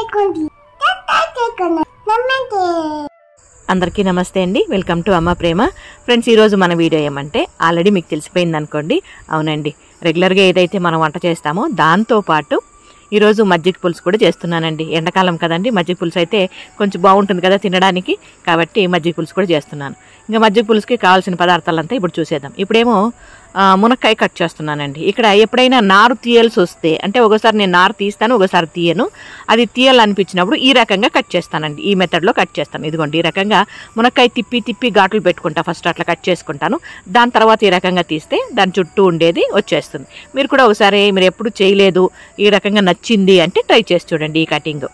లేకుంది తక్కువ నమ్మంటే అందరికీ నమస్తే అండి వెల్కమ్ టు అమ్మ ప్రేమ ఫ్రెండ్స్ ఈరోజు మన వీడియో ఏమంటే ఆల్రెడీ మీకు తెలిసిపోయింది అనుకోండి అవునండి రెగ్యులర్గా ఏదైతే మనం వంట చేస్తామో దాంతో పాటు ఈరోజు మజ్జిగ పులుసు కూడా చేస్తున్నానండి ఎండాకాలం కదండి మజ్జిగ పులుసు అయితే కొంచెం బాగుంటుంది కదా తినడానికి కాబట్టి మజ్జిగ పులుసు కూడా చేస్తున్నాను ఇంకా మజ్జిగ పులుసుకి కావాల్సిన పదార్థాలంతా ఇప్పుడు చూసేద్దాం ఇప్పుడేమో ఆ, మునక్కాయ కట్ చేస్తున్నానండి ఇక్కడ ఎప్పుడైనా నారు తీయాల్సి వస్తే అంటే ఒకసారి నేను నారు తీస్తాను ఒకసారి తీయను అది తీయాలనిపించినప్పుడు ఈ రకంగా కట్ చేస్తానండి ఈ మెథడ్లో కట్ చేస్తాను ఇదిగోండి ఈ రకంగా మునక్కాయ తిప్పి తిప్పి ఘాట్లు పెట్టుకుంటా ఫస్ట్ అట్లా కట్ చేసుకుంటాను దాని తర్వాత ఈ రకంగా తీస్తే దాని చుట్టూ ఉండేది వచ్చేస్తుంది మీరు కూడా ఒకసారి మీరు ఎప్పుడు చేయలేదు ఈ రకంగా నచ్చింది అంటే ట్రై చేసి చూడండి ఈ కటింగ్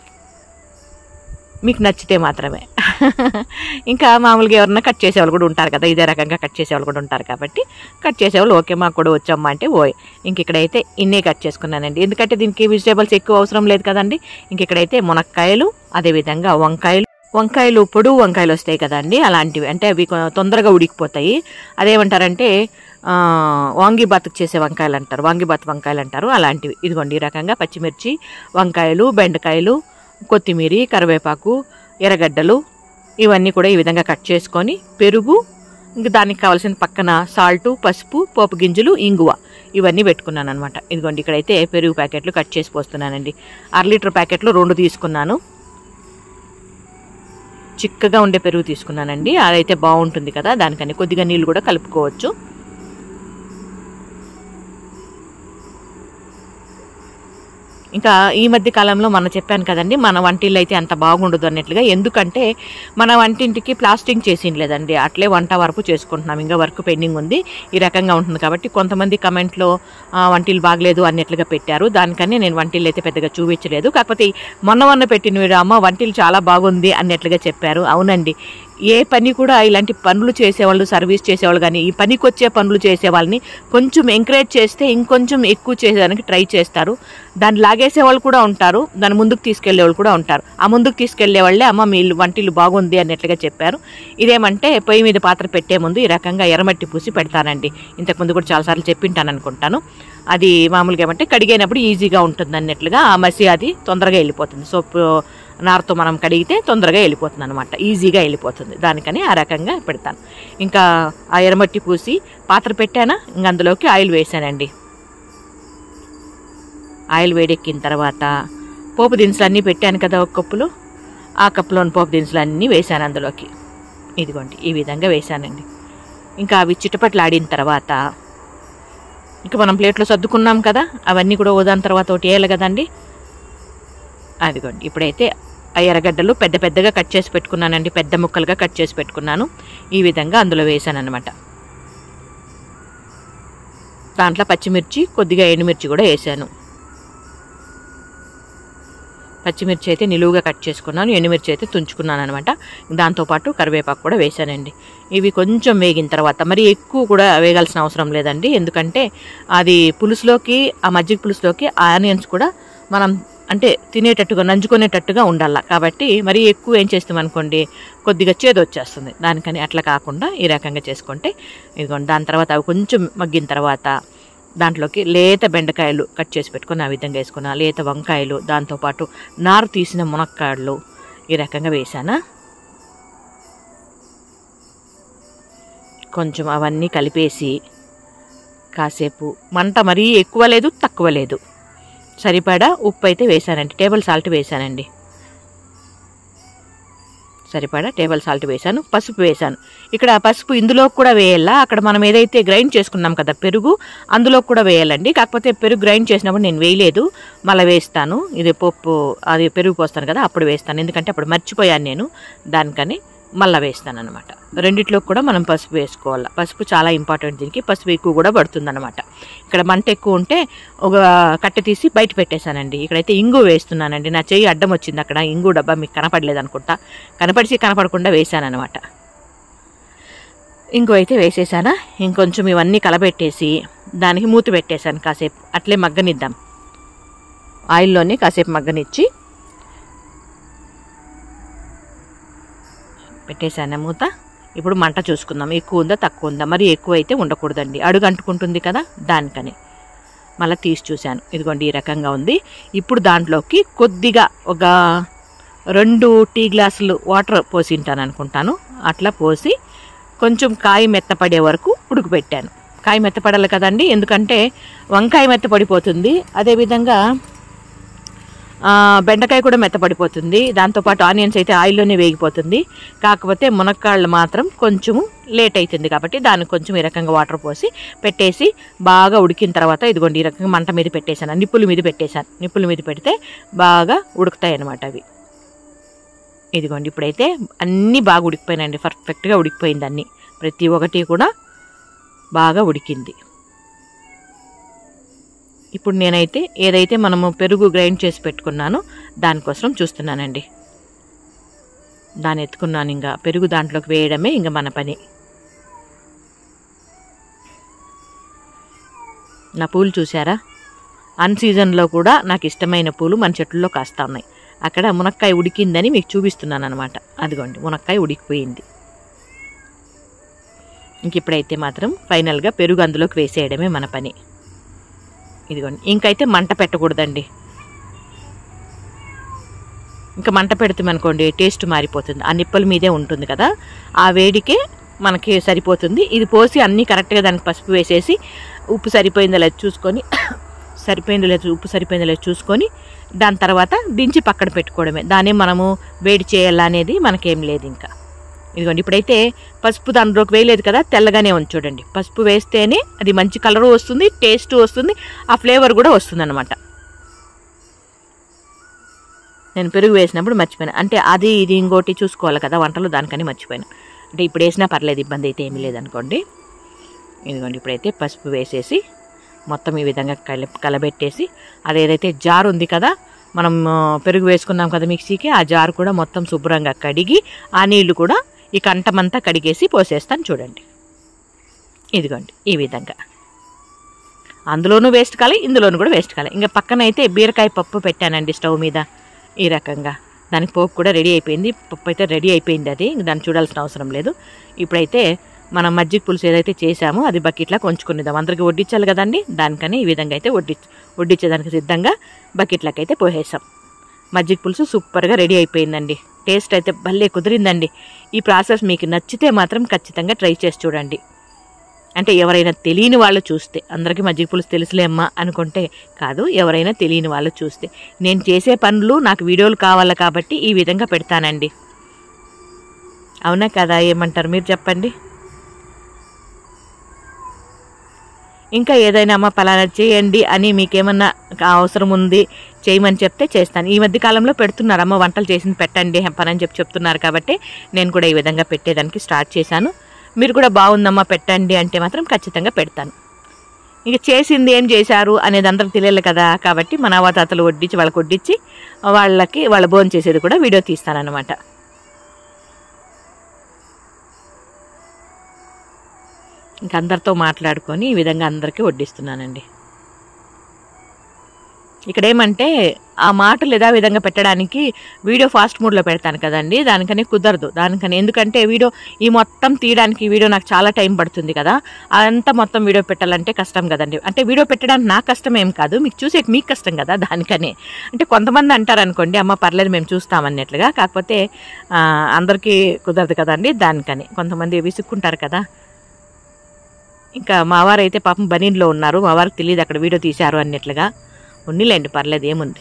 మీకు నచ్చితే మాత్రమే ఇంకా మామూలుగా ఎవరన్నా కట్ చేసేవాళ్ళు కూడా ఉంటారు కదా ఇదే రకంగా కట్ చేసేవాళ్ళు కూడా ఉంటారు కాబట్టి కట్ చేసేవాళ్ళు ఓకే మాకు కూడా వచ్చమ్మా అంటే ఓయ్ ఇంక ఇక్కడైతే ఇన్నే కట్ చేసుకున్నానండి ఎందుకంటే దీనికి వెజిటేబుల్స్ ఎక్కువ అవసరం లేదు కదండి ఇంక ఇక్కడైతే మునక్కాయలు అదేవిధంగా వంకాయలు వంకాయలు పొడువు వంకాయలు వస్తాయి కదండి అలాంటివి అంటే అవి కొ- తొందరగా ఉడికిపోతాయి అదేమంటారంటే ఆ, వాంగిబాత్కి చేసే వంకాయలు అంటారు వాంగిబాత్ వంకాయలు అంటారు అలాంటివి ఇదిగోండి ఈ రకంగా పచ్చిమిర్చి వంకాయలు బెండకాయలు కొత్తిమీర కరివేపాకు ఎర్రగడ్డలు ఇవన్నీ కూడా ఈ విధంగా కట్ చేసుకొని పెరుగు ఇంక దానికి కావాల్సిన పక్కన సాల్టు పసుపు పోపు గింజలు ఇంగువ ఇవన్నీ పెట్టుకున్నాను అనమాట ఇదిగోండి ఇక్కడైతే పెరుగు ప్యాకెట్లు కట్ చేసి పోస్తున్నానండి అర లీటర్ ప్యాకెట్లు రెండు తీసుకున్నాను చిక్కగా ఉండే పెరుగు తీసుకున్నానండి అదైతే బాగుంటుంది కదా దానికని కొద్దిగా నీళ్ళు కూడా కలుపుకోవచ్చు ఇంకా ఈ మధ్య కాలంలో మనం చెప్పాను కదండి మన వంటిల్లు అయితే అంత బాగుండదు అన్నట్లుగా ఎందుకంటే మన వంటింటికి ప్లాస్టింగ్ చేసి లేదండి అట్లే వంట వరకు చేసుకుంటున్నాం ఇంకా వర్క్ పెండింగ్ ఉంది ఈ రకంగా ఉంటుంది కాబట్టి కొంతమంది కమెంట్లో వంటిల్లు బాగలేదు అన్నట్లుగా పెట్టారు దానికని నేను వంటిల్లు అయితే పెద్దగా చూపించలేదు కాకపోతే మొన్న మొన్న పెట్టిన వీడియో అమ్మ వంటిల్లు చాలా బాగుంది అన్నట్లుగా చెప్పారు అవునండి ఏ పని కూడా ఇలాంటి పనులు చేసేవాళ్ళు సర్వీస్ చేసేవాళ్ళు కానీ ఈ పనికి వచ్చే పనులు చేసే వాళ్ళని కొంచెం ఎంకరేజ్ చేస్తే ఇంకొంచెం ఎక్కువ చేసేదానికి ట్రై చేస్తారు దాన్ని లాగేసే వాళ్ళు కూడా ఉంటారు దాన్ని ముందుకు తీసుకెళ్లే వాళ్ళు కూడా ఉంటారు ఆ ముందుకు తీసుకెళ్లే వాళ్ళే అమ్మ మీ ఇల్లు వంటిల్లు బాగుంది అన్నట్లుగా చెప్పారు ఇదేమంటే పొయ్యి మీద పాత్ర పెట్టే ముందు ఈ రకంగా ఎర్రమట్టి పూసి పెడతానండి ఇంతకుముందు కూడా చాలాసార్లు చెప్పింటాను అనుకుంటాను అది మామూలుగా ఏమంటే కడిగేటప్పుడు ఈజీగా ఉంటుంది అన్నట్లుగా ఆ మసి అది తొందరగా వెళ్ళిపోతుంది సోప్ నారుతో మనం కడిగితే తొందరగా వెళ్ళిపోతుంది అనమాట ఈజీగా వెళ్ళిపోతుంది దానికని ఆ రకంగా పెడతాను ఇంకా ఆ ఎర్రమట్టి పూసి పాత్ర పెట్టానా ఇంక అందులోకి ఆయిల్ వేసానండి ఆయిల్ వేడెక్కిన తర్వాత పోపు దినుసులు అన్నీ పెట్టాను కదా ఒక కప్పులో ఆ కప్పులోని పోపు దినుసులు అన్నీ వేసాను అందులోకి ఇదిగోండి ఈ విధంగా వేసానండి ఇంకా అవి చిటపట్లాడిన తర్వాత ఇంకా మనం ప్లేట్లో సర్దుకున్నాం కదా అవన్నీ కూడా ఓదాని తర్వాత ఒకటి వేయాలి కదండి అదిగోండి ఇప్పుడైతే ఆ ఎర్రగడ్డలు పెద్ద పెద్దగా కట్ చేసి పెట్టుకున్నానండి పెద్ద ముక్కలుగా కట్ చేసి పెట్టుకున్నాను ఈ విధంగా అందులో వేసాను అనమాట దాంట్లో పచ్చిమిర్చి కొద్దిగా ఎండుమిర్చి కూడా వేసాను పచ్చిమిర్చి అయితే నిలువుగా కట్ చేసుకున్నాను ఎండుమిర్చి అయితే తుంచుకున్నాను అనమాట దాంతోపాటు కరివేపాకు కూడా వేసానండి ఇవి కొంచెం వేగిన తర్వాత మరి ఎక్కువ కూడా వేగాల్సిన అవసరం లేదండి ఎందుకంటే అది పులుసులోకి ఆ మజ్జిగ పులుసులోకి ఆనియన్స్ కూడా మనం అంటే తినేటట్టుగా నంచుకునేటట్టుగా ఉండాల కాబట్టి మరి ఎక్కువ ఏం చేస్తాం అనుకోండి కొద్దిగా చేదు వచ్చేస్తుంది దానికని అట్లా కాకుండా ఈ రకంగా చేసుకుంటే ఇదిగోండి దాని తర్వాత అవి కొంచెం మగ్గిన తర్వాత దాంట్లోకి లేత బెండకాయలు కట్ చేసి పెట్టుకుని ఆ విధంగా వేసుకున్నా లేత వంకాయలు దాంతోపాటు నారు తీసిన మునక్కాయలు ఈ రకంగా వేసానా కొంచెం అవన్నీ కలిపేసి కాసేపు మంట మరీ ఎక్కువ లేదు తక్కువ లేదు సరిపడా ఉప్పు అయితే వేసానండి టేబుల్ సాల్ట్ వేసానండి సరిపడా టేబుల్ సాల్ట్ వేసాను పసుపు వేసాను ఇక్కడ పసుపు ఇందులో కూడా వేయాలా అక్కడ మనం ఏదైతే గ్రైండ్ చేసుకున్నాం కదా పెరుగు అందులో కూడా వేయాలండి కాకపోతే పెరుగు గ్రైండ్ చేసినప్పుడు నేను వేయలేదు మళ్ళీ వేస్తాను ఇది పప్పు అది పెరుగు పోస్తాను కదా అప్పుడు వేస్తాను ఎందుకంటే అప్పుడు మర్చిపోయాను నేను దానికని మళ్ళీ వేస్తాను అనమాట రెండిట్లో కూడా మనం పసుపు వేసుకోవాలి పసుపు చాలా ఇంపార్టెంట్ దీనికి పసుపు ఎక్కువ కూడా పడుతుంది అనమాట ఇక్కడ మంట ఎక్కువ ఉంటే ఒక కట్టె తీసి బయట పెట్టేశానండి ఇక్కడైతే ఇంగు వేస్తున్నానండి నా చెయ్యి అడ్డం వచ్చింది అక్కడ ఇంగు డబ్బా మీకు కనపడలేదు అనుకుంటా కనపడిసి కనపడకుండా వేశాను అనమాట ఇంకో అయితే వేసేసానా ఇంకొంచెం ఇవన్నీ కలబెట్టేసి దానికి మూత పెట్టేశాను కాసేపు అట్లే మగ్గనిద్దాం ఆయిల్లోనే కాసేపు మగ్గనిచ్చి పెట్టేశాను మూత ఇప్పుడు మంట చూసుకుందాం ఎక్కువ ఉందా తక్కువ ఉందా మరి ఎక్కువ అయితే ఉండకూడదండి అడుగు అంటుకుంటుంది కదా దానికని మళ్ళీ తీసి చూశాను ఇదిగోండి ఈ రకంగా ఉంది ఇప్పుడు దాంట్లోకి కొద్దిగా ఒక రెండు టీ గ్లాసులు వాటర్ పోసి ఉంటాను అనుకుంటాను అట్లా పోసి కొంచెం కాయ మెత్తపడే వరకు ఉడకబెట్టాను కాయ మెత్తపడాలి కదండి ఎందుకంటే వంకాయ మెత్తపడిపోతుంది అదేవిధంగా ఆ, బెండకాయ కూడా మెత్తపడిపోతుంది దాంతోపాటు ఆనియన్స్ అయితే ఆయిల్లోనే వేగిపోతుంది కాకపోతే మునక్కాళ్ళు మాత్రం కొంచెము లేట్ అవుతుంది కాబట్టి దానికి కొంచెం ఈ రకంగా వాటర్ పోసి పెట్టేసి బాగా ఉడికిన తర్వాత ఇదిగోండి ఈ రకంగా మంట మీద పెట్టేశాను నిప్పుల మీద పెట్టేశాను నిప్పుల మీద పెడితే బాగా ఉడుకుతాయి అన్నమాట అవి ఇదిగోండి ఇప్పుడైతే అన్నీ బాగా ఉడికిపోయినాయండి పర్ఫెక్ట్గా ఉడికిపోయింది అన్నీ ప్రతి ఒక్కటి కూడా బాగా ఉడికింది ఇప్పుడు నేనైతే ఏదైతే మనము పెరుగు గ్రైండ్ చేసి పెట్టుకున్నానో దానికోసం చూస్తున్నానండి దాన్ని ఎత్తుకున్నాను ఇంకా పెరుగు దాంట్లోకి వేయడమే ఇంకా మన పని నా పూలు చూసారా అన్ సీజన్లో కూడా నాకు ఇష్టమైన పూలు మన చెట్లలో కాస్తా ఉన్నాయి అక్కడ మునక్కాయ ఉడికిందని మీకు చూపిస్తున్నాను అనమాట అదిగోండి మునక్కాయ ఉడికిపోయింది ఇంక ఇప్పుడైతే మాత్రం ఫైనల్గా పెరుగు అందులోకి వేసేయడమే మన పని ఇదిగోండి ఇంకైతే మంట పెట్టకూడదండి ఇంకా మంట పెడుతామనుకోండి టేస్ట్ మారిపోతుంది ఆ నిప్పల మీదే ఉంటుంది కదా ఆ వేడికే మనకి సరిపోతుంది ఇది పోసి అన్నీ కరెక్ట్గా దానికి పసుపు వేసేసి ఉప్పు సరిపోయిందో లేదో చూసుకొని సరిపోయిందో లేదో ఉప్పు సరిపోయిందో లేదో చూసుకొని దాని తర్వాత దించి పక్కన పెట్టుకోవడమే దాన్ని మనము వేడి చేయాలా అనేది మనకేం లేదు ఇంకా ఇదిగోండి ఇప్పుడైతే పసుపు దాంట్లోకి వేయలేదు కదా తెల్లగానే ఉంది చూడండి పసుపు వేస్తేనే అది మంచి కలరు వస్తుంది టేస్ట్ వస్తుంది ఆ ఫ్లేవర్ కూడా వస్తుంది అనమాట నేను పెరుగు వేసినప్పుడు మర్చిపోయాను అంటే అది ఇది ఇంకోటి చూసుకోవాలి కదా వంటలు దానికని మర్చిపోయాను అంటే ఇప్పుడు వేసినా పర్లేదు ఇబ్బంది అయితే ఏమీ లేదనుకోండి ఇదిగోండి ఇప్పుడైతే పసుపు వేసేసి మొత్తం ఈ విధంగా కల కలబెట్టేసి అది ఏదైతే జార్ ఉంది కదా మనం ఆ, పెరుగు వేసుకున్నాం కదా మిక్సీకి ఆ జార్ కూడా మొత్తం శుభ్రంగా కడిగి ఆ నీళ్లు కూడా ఈ కంఠమంతా కడిగేసి పోసేస్తాను చూడండి ఇదిగోండి ఈ విధంగా అందులోనూ వేస్ట్ కాలే ఇందులోనూ కూడా వేస్ట్ కాలే ఇంకా పక్కన అయితే బీరకాయ పప్పు పెట్టానండి స్టవ్ మీద ఈ రకంగా దానికి పోపు కూడా రెడీ అయిపోయింది పప్పు అయితే రెడీ అయిపోయింది అది ఇంక దాన్ని చూడాల్సిన అవసరం లేదు ఇప్పుడైతే మనం మజ్జిగ పులుసు ఏదైతే చేసామో అది బకెట్లా కొంచుకునేదాం అందరికి వడ్డించాలి కదండి దానికని ఈ విధంగా అయితే వడ్డి వడ్డించేదానికి సిద్ధంగా బకెట్లకి అయితే పోసేసాం మజ్జిగ పులుసు సూపర్గా రెడీ అయిపోయిందండి టేస్ట్ అయితే భలే కుదిరిందండి ఈ ప్రాసెస్ మీకు నచ్చితే మాత్రం ఖచ్చితంగా ట్రై చేసి చూడండి అంటే ఎవరైనా తెలియని వాళ్ళు చూస్తే అందరికీ మజ్జిగ పులుసు తెలుసులే అమ్మా అనుకుంటే కాదు ఎవరైనా తెలియని వాళ్ళు చూస్తే నేను చేసే పనులు నాకు వీడియోలు కావాలి కాబట్టి ఈ విధంగా పెడతానండి అవునా కదా ఏమంటారు మీరు చెప్పండి ఇంకా ఏదైనా అమ్మ పలానా చేయండి అని మీకేమన్నా అవసరం ఉంది చేయమని చెప్తే చేస్తాను ఈ మధ్య కాలంలో పెడుతున్నారు అమ్మ వంటలు చేసింది పెట్టండి పని అని చెప్పి చెప్తున్నారు కాబట్టి నేను కూడా ఈ విధంగా పెట్టేదానికి స్టార్ట్ చేశాను మీరు కూడా బాగుందమ్మా పెట్టండి అంటే మాత్రం ఖచ్చితంగా పెడతాను ఇక చేసింది ఏం చేశారు అనేది అందరికి తెలియాలి కదా కాబట్టి మన అవతాతలు వడ్డించి వాళ్ళకి వడ్డించి వాళ్ళకి వాళ్ళ భోజనం చేసేది కూడా వీడియో తీస్తానన్నమాట ఇంక అందరితో మాట్లాడుకొని ఈ విధంగా అందరికీ వడ్డిస్తున్నానండి ఇక్కడ ఏమంటే ఆ మాటలు యథా విధంగా పెట్టడానికి వీడియో ఫాస్ట్ మోడ్లో పెడతాను కదండి దానికని కుదరదు దానికని ఎందుకంటే వీడియో ఈ మొత్తం తీయడానికి ఈ వీడియో నాకు చాలా టైం పడుతుంది కదా అదంతా మొత్తం వీడియో పెట్టాలంటే కష్టం కదండి అంటే వీడియో పెట్టడానికి నాకు కష్టం ఏం కాదు మీకు చూసే మీకు కష్టం కదా దానికని అంటే కొంతమంది అంటారు అనుకోండి అమ్మ పర్లేదు మేము చూస్తామన్నట్లుగా కాకపోతే ఆ, అందరికీ కుదరదు కదండి దానికని కొంతమంది విసుక్కుంటారు కదా ఇంకా మా వారు అయితే పాపం బనీన్లో ఉన్నారు మా వారికి తెలియదు అక్కడ వీడియో తీశారు అన్నట్లుగా ఉన్నిలేండి పర్లేదు ఏముంది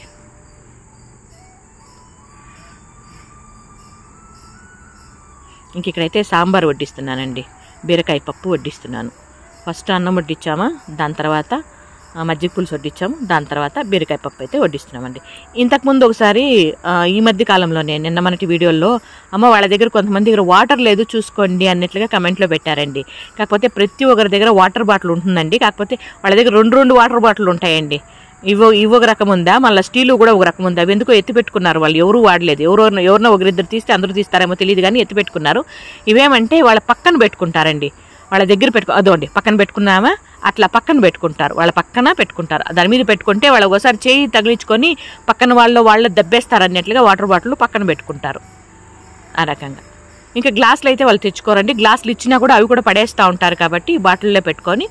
ఇంక ఇక్కడైతే సాంబార్ వడ్డిస్తున్నానండి బీరకాయ పప్పు వడ్డిస్తున్నాను ఫస్ట్ అన్నం వడ్డించామా దాని తర్వాత ఆ, మజ్జిగ పులుసు వడ్డించాము దాని తర్వాత బీరకాయ పప్పు అయితే వడ్డిస్తున్నామండి ఇంతకుముందు ఒకసారి ఆ, ఈ మధ్య కాలంలోనే నిన్న మనటి వీడియోలో అమ్మ వాళ్ళ దగ్గర కొంతమంది దగ్గర వాటర్ లేదు చూసుకోండి అన్నట్లుగా కమెంట్లో పెట్టారండి కాకపోతే ప్రతి ఒక్కరి దగ్గర వాటర్ బాటిల్ ఉంటుందండి కాకపోతే వాళ్ళ దగ్గర రెండు రెండు వాటర్ బాటిల్ ఉంటాయండి ఇవో ఇవి ఒక రకం ఉందా మళ్ళీ స్టీలు కూడా ఒక రకం ఉంది అవి ఎందుకో ఎత్తి పెట్టుకున్నారు వాళ్ళు ఎవరు వాడలేదు ఎవరో ఎవరినో ఒకరిద్దరు తీస్తే అందరూ తీస్తారేమో తెలియదు కానీ ఎత్తి పెట్టుకున్నారు ఇవేమంటే వాళ్ళ పక్కన పెట్టుకుంటారండి వాళ్ళ దగ్గర పెట్టుకో అదోండి పక్కన పెట్టుకున్నామా అట్లా పక్కన పెట్టుకుంటారు వాళ్ళ పక్కన పెట్టుకుంటారు దాని మీద పెట్టుకుంటే వాళ్ళు ఒకసారి చేయి తగిలించుకొని పక్కన వాళ్ళు వాళ్ళు దెబ్బేస్తారు అన్నట్లుగా వాటర్ బాటిల్ పక్కన పెట్టుకుంటారు ఆ రకంగా ఇంకా గ్లాసులు అయితే వాళ్ళు తెచ్చుకోరండి గ్లాసులు ఇచ్చినా కూడా అవి కూడా పడేస్తూ ఉంటారు కాబట్టి బాటిల్లో పెట్టుకొని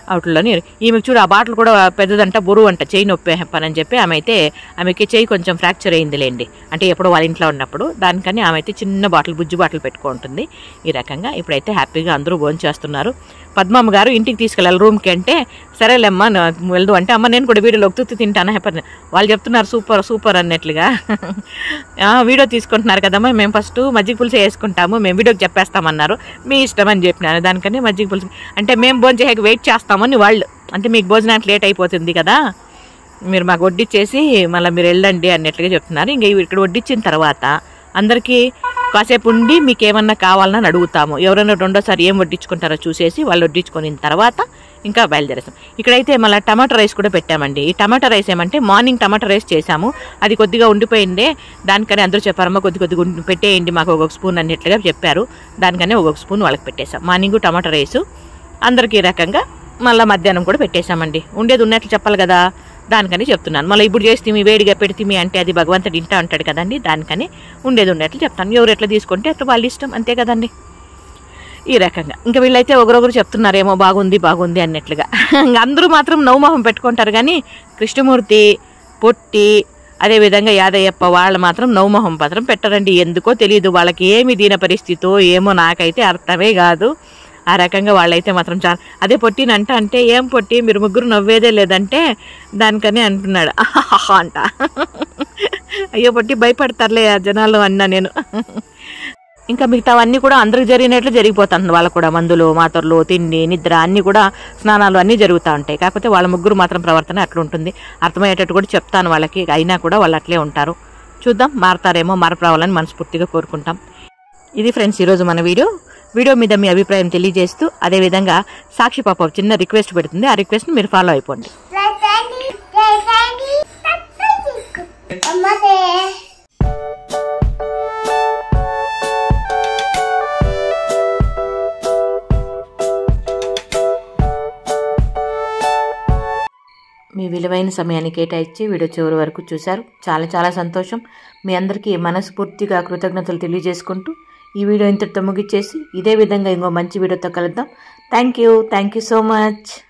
వాటిలోని ఈమెకు చూడు ఆ బాటిల్ కూడా పెద్దదంట బరువు అంట చేయి నొప్పి పని అని చెప్పి ఆమె అయితే ఆమెకి చేయి కొంచెం ఫ్రాక్చర్ అయిందిలేండి అంటే ఎప్పుడు వాళ్ళ ఇంట్లో ఉన్నప్పుడు దానికని ఆమె అయితే చిన్న బాటిల్ బుజ్జి బాటిల్ పెట్టుకుంటుంది ఈ రకంగా ఇప్పుడైతే హ్యాపీగా అందరూ భోజనం చేస్తున్నారు పద్మమ్మ గారు ఇంటికి తీసుకెళ్ళాలి రూమ్కి అంటే సరేలేమ్మా నా- వెళ్దు అంటే అమ్మ నేను కూడా వీడియోలో ఒత్తుతూ తింటాను హ్యాపీ వాళ్ళు చెప్తున్నారు సూపర్ సూపర్ అన్నట్లుగా ఆ, వీడియో తీసుకుంటున్నారు కదమ్మా మేము ఫస్ట్ మజ్జిగ పులుసు వేసుకుంటాము మేము వీడియోకి చెప్పేస్తామన్నారు మీ ఇష్టం అని చెప్పినాను దానికని మజ్జిగ పులుసు అంటే మేము భోజనం చేయక వెయిట్ చేస్తామని వాళ్ళు అంటే మీకు భోజనానికి లేట్ అయిపోతుంది కదా మీరు మాకు వడ్డిచ్చేసి మళ్ళీ మీరు వెళ్ళండి అన్నట్లుగా చెప్తున్నారు ఇంకా ఇక్కడ వడ్డిచ్చిన తర్వాత అందరికీ కాసేపు ఉండి మీకు ఏమన్నా కావాలని అడుగుతాము ఎవరైనా రెండోసారి ఏం వడ్డించుకుంటారో చూసేసి వాళ్ళు వడ్డించుకున్న తర్వాత ఇంకా బయలుదేరేస్తాం ఇక్కడైతే మళ్ళీ టమాటా రైస్ కూడా పెట్టామండి ఈ టమాటా రైస్ ఏమంటే మార్నింగ్ టమాటా రైస్ చేసాము అది కొద్దిగా ఉండిపోయిందే దానికని అందరూ చెప్పారమ్మా కొద్ది కొద్దిగా ఉండి- పెట్టేయండి మాకు ఒక్కొక్క స్పూన్ అన్నట్లుగా చెప్పారు దానికనే ఒక్కొక్క స్పూన్ వాళ్ళకి పెట్టేసాం మార్నింగ్ టమాటా రైస్ అందరికీ ఈ రకంగా మళ్ళీ మధ్యాహ్నం కూడా పెట్టేశామండి ఉండేది ఉన్నట్లు చెప్పాలి కదా దానికని చెప్తున్నాను మళ్ళీ ఇప్పుడు చేస్తే మీ వేడిగా పెడితే అంటే అది భగవంతుడు ఇంటా ఉంటాడు కదండి దానికని ఉండేది ఉన్నట్లు చెప్తాను ఎవరు ఎట్లా తీసుకుంటే అట్లా వాళ్ళ ఇష్టం అంతే కదండి ఈ రకంగా ఇంకా వీళ్ళైతే ఒకరొకరు చెప్తున్నారేమో బాగుంది బాగుంది అన్నట్లుగా ఇంకా అందరూ మాత్రం నవమోహం పెట్టుకుంటారు కానీ కృష్ణమూర్తి పొట్టి అదేవిధంగా యాదయ్యప్ప వాళ్ళు మాత్రం నవమోహం మాత్రం పెట్టరండి ఎందుకో తెలియదు వాళ్ళకి ఏమి దీన పరిస్థితో ఏమో నాకైతే అర్థమే కాదు ఆ రకంగా వాళ్ళైతే మాత్రం చాలా అదే పొట్టినంట అంటే ఏం పొట్టి మీరు ముగ్గురు నవ్వేదే లేదంటే దానికని అంటున్నాడు ఆహాహా అంట అయ్యో పొట్టి భయపడతారులే ఆ జనాలు అన్నా నేను ఇంకా మిగతావన్నీ కూడా అందరికి జరిగినట్లు జరిగిపోతుంది వాళ్ళకు కూడా మందులు మాతరలు తిండి నిద్ర అన్నీ కూడా స్నానాలు అన్నీ జరుగుతూ ఉంటాయి కాకపోతే వాళ్ళ ముగ్గురు మాత్రం ప్రవర్తన అట్లా ఉంటుంది అర్థమయ్యేటట్టు కూడా చెప్తాను వాళ్ళకి అయినా కూడా వాళ్ళు అట్లే ఉంటారు చూద్దాం మారతారేమో మార్పు రావాలని మనస్ఫూర్తిగా కోరుకుంటాం ఇది ఫ్రెండ్స్ ఈరోజు మన వీడియో వీడియో మీద మీ అభిప్రాయం తెలియజేస్తూ అదేవిధంగా సాక్షి పాప ఒక చిన్న రిక్వెస్ట్ పెడుతుంది ఆ రిక్వెస్ట్ని మీరు ఫాలో అయిపోండి Ready, ready, అమ్మదే మీ విలువైన సమయాన్ని కేటాయించి వీడియో చివరి వరకు చూశారు చాలా చాలా సంతోషం మీ అందరికీ మనస్ఫూర్తిగా కృతజ్ఞతలు తెలియజేసుకుంటూ ఈ వీడియో ఇంతటితో ముగిచ్చేసి ఇదే విధంగా ఇంకో మంచి వీడియోతో కలుద్దాం thank you thank you so much